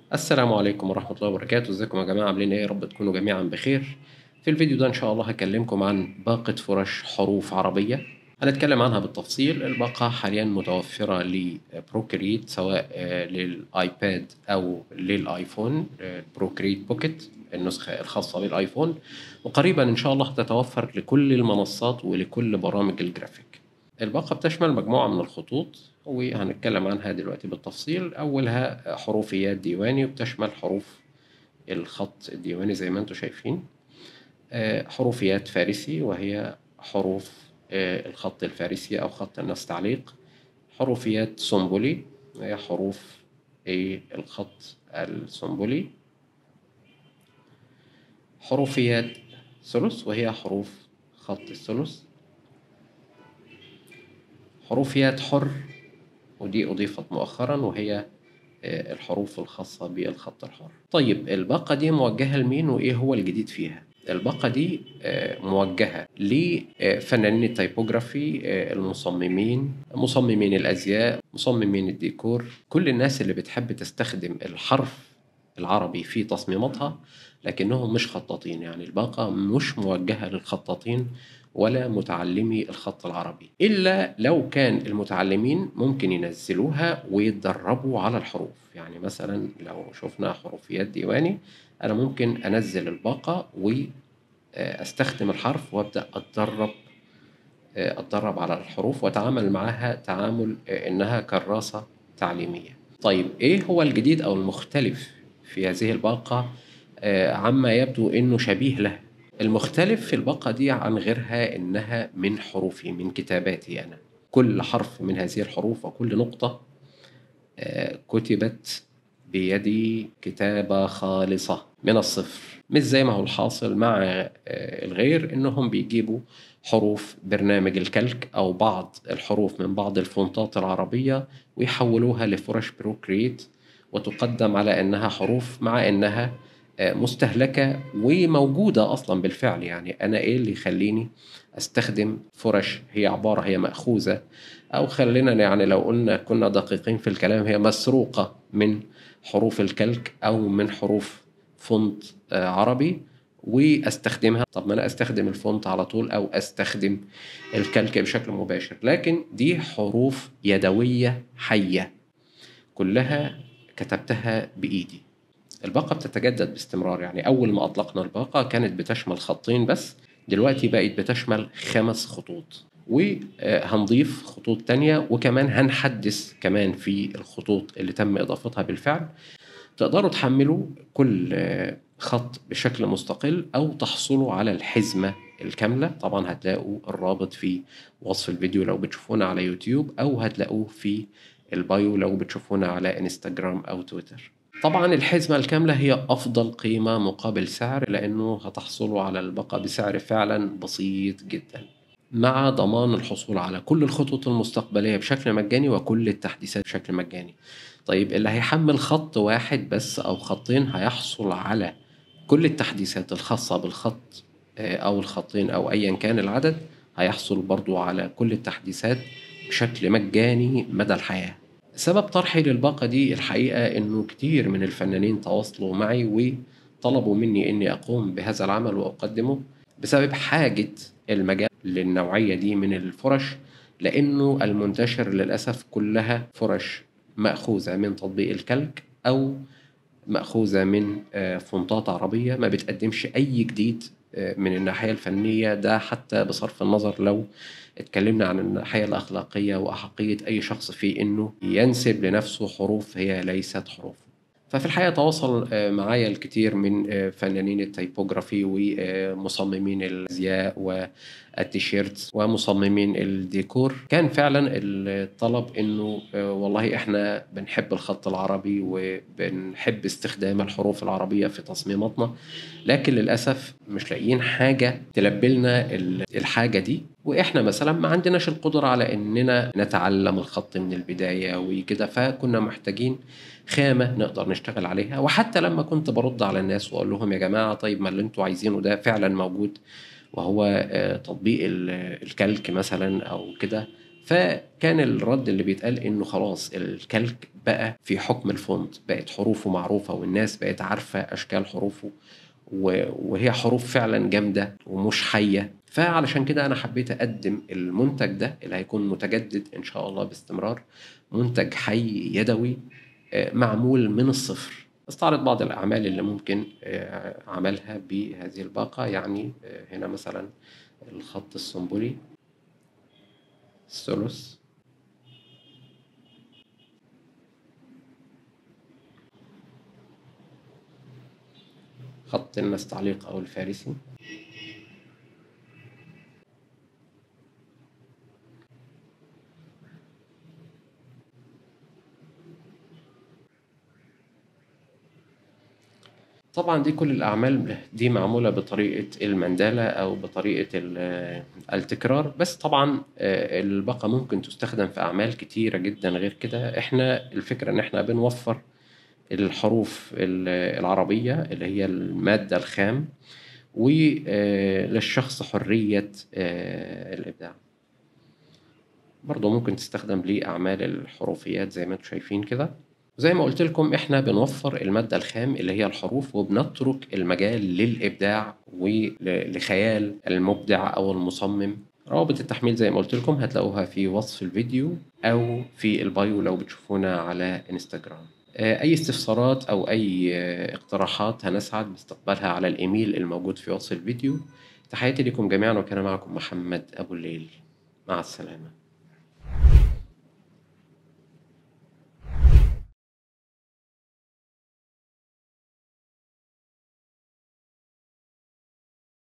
السلام عليكم ورحمة الله وبركاته ازيكم يا جماعة عاملين ايه يا رب تكونوا جميعا بخير في الفيديو ده ان شاء الله هكلمكم عن باقة فرش حروف عربية هنتكلم عنها بالتفصيل الباقة حاليا متوفرة لبروكريت سواء آه، للايباد او للايفون آه، بروكريت بوكيت النسخة الخاصة بالايفون وقريبا ان شاء الله تتوفر لكل المنصات ولكل برامج الجرافيك الباقة بتشمل مجموعة من الخطوط وهنتكلم عنها دلوقتي بالتفصيل أولها حروفيات ديواني وبتشمل حروف الخط الديواني زي ما انتم شايفين آه، حروفيات فارسي وهي حروف آه، الخط الفارسي أو خط النص تعليق حروفيات سنبلي وهي حروف إيه، الخط السنبلي حروفيات ثلث وهي حروف خط الثلث حروفيات حر ودي أضيفت مؤخرا وهي آه، الحروف الخاصة بالخط الحر طيب الباقة دي موجهة لمين وإيه هو الجديد فيها الباقة دي آه، موجهة لفنانين التيبوغرافي آه، المصممين مصممين الأزياء مصممين الديكور كل الناس اللي بتحب تستخدم الحرف العربي في تصميماتها لكنهم مش خطاطين يعني الباقة مش موجهة للخطاطين ولا متعلمي الخط العربي إلا لو كان المتعلمين ممكن ينزلوها ويتدربوا على الحروف يعني مثلا لو شفنا حروفيات ديواني أنا ممكن أنزل الباقة وأستخدم الحرف وأبدأ أتدرب أتدرب على الحروف وأتعامل معها تعامل إنها كراسة تعليمية طيب إيه هو الجديد أو المختلف في هذه الباقة آه، عما يبدو إنه شبيه لها المختلف في الباقة دي عن غيرها إنها من حروفي من كتاباتي أنا كل حرف من هذه الحروف وكل نقطة آه، كتبت بيدي كتابة خالصة من الصفر مش زي ما هو الحاصل مع آه، الغير إنهم بيجيبوا حروف برنامج الكلك أو بعض الحروف من بعض الفونتات العربية ويحولوها لفرش بروكريت وتقدم على إنها حروف مع إنها آه، مستهلكة وموجودة أصلا بالفعل يعني أنا إيه اللي يخليني أستخدم فرش هي عبارة هي مأخوذة أو خلينا يعني لو قلنا كنا دقيقين في الكلام هي مسروقة من حروف الكلك أو من حروف فونت آه، عربي واستخدمها طب ما انا استخدم الفونت على طول او استخدم الكلك بشكل مباشر لكن دي حروف يدويه حيه كلها كتبتها بايدي الباقة بتتجدد باستمرار يعني أول ما أطلقنا الباقة كانت بتشمل خطين بس دلوقتي بقت بتشمل خمس خطوط وهنضيف خطوط تانية وكمان هنحدث كمان في الخطوط اللي تم إضافتها بالفعل تقدروا تحملوا كل آه، خط بشكل مستقل أو تحصلوا على الحزمة الكاملة طبعا هتلاقوا الرابط في وصف الفيديو لو بتشوفونا على يوتيوب أو هتلاقوه في البايو لو بتشوفونا على انستجرام أو تويتر طبعا الحزمة الكاملة هي أفضل قيمة مقابل سعر لأنه هتحصلوا على البقاء بسعر فعلا بسيط جدا مع ضمان الحصول على كل الخطوط المستقبلية بشكل مجاني وكل التحديثات بشكل مجاني طيب اللي هيحمل خط واحد بس أو خطين هيحصل على كل التحديثات الخاصة بالخط آه، أو الخطين أو أيا كان العدد هيحصل برضو على كل التحديثات بشكل مجاني مدى الحياة سبب طرحي للباقة دي الحقيقة إنه كتير من الفنانين تواصلوا معي وطلبوا مني إني أقوم بهذا العمل وأقدمه بسبب حاجة المجال للنوعية دي من الفرش لأنه المنتشر للأسف كلها فرش مأخوذة من تطبيق الكلك أو مأخوذة من آه، فونتات عربية ما بتقدمش أي جديد آه، من الناحية الفنية ده حتى بصرف النظر لو اتكلمنا عن الناحية الأخلاقية وأحقية أي شخص في إنه ينسب لنفسه حروف هي ليست حروف ففي الحقيقة تواصل آه، معايا الكثير من آه، فنانين التيبوغرافي ومصممين الأزياء والتيشيرتس ومصممين الديكور كان فعلا الطلب انه آه، والله احنا بنحب الخط العربي وبنحب استخدام الحروف العربية في تصميماتنا لكن للأسف مش لاقيين حاجة تلبي لنا الحاجة دي واحنا مثلا ما عندناش القدرة على اننا نتعلم الخط من البداية وكده فكنا محتاجين خامة نقدر نشتغل عليها وحتى لما كنت برد على الناس واقول لهم يا جماعة طيب ما اللي انتوا عايزينه ده فعلا موجود وهو آه، تطبيق الكلك مثلا او كده فكان الرد اللي بيتقال انه خلاص الكلك بقى في حكم الفونت بقت حروفه معروفه والناس بقت عارفه اشكال حروفه و- وهي حروف فعلا جامده ومش حيه فعلشان كده انا حبيت اقدم المنتج ده اللي هيكون متجدد ان شاء الله باستمرار منتج حي يدوي آه، معمول من الصفر استعرض بعض الاعمال اللي ممكن آه، عملها بهذه الباقه يعني آه، هنا مثلا الخط السنبلي الثلث خط النستعليق او الفارسي طبعا دي كل الأعمال دي معمولة بطريقة المندالة أو بطريقة ال- التكرار بس طبعا آه، الباقة ممكن تستخدم في أعمال كتيرة جدا غير كده احنا الفكرة إن احنا بنوفر الحروف ال- العربية اللي هي المادة الخام وللشخص حرية آه، الإبداع برضه ممكن تستخدم لأعمال الحروفيات زي ما انتم شايفين كده زي ما قلت لكم احنا بنوفر المادة الخام اللي هي الحروف وبنترك المجال للإبداع ولخيال المبدع أو المصمم روابط التحميل زي ما قلت لكم هتلاقوها في وصف الفيديو أو في البايو لو بتشوفونا على انستجرام آه، أي استفسارات أو أي آه، اقتراحات هنسعد باستقبالها على الإيميل الموجود في وصف الفيديو تحياتي لكم جميعا وكان معكم محمد أبو الليل مع السلامة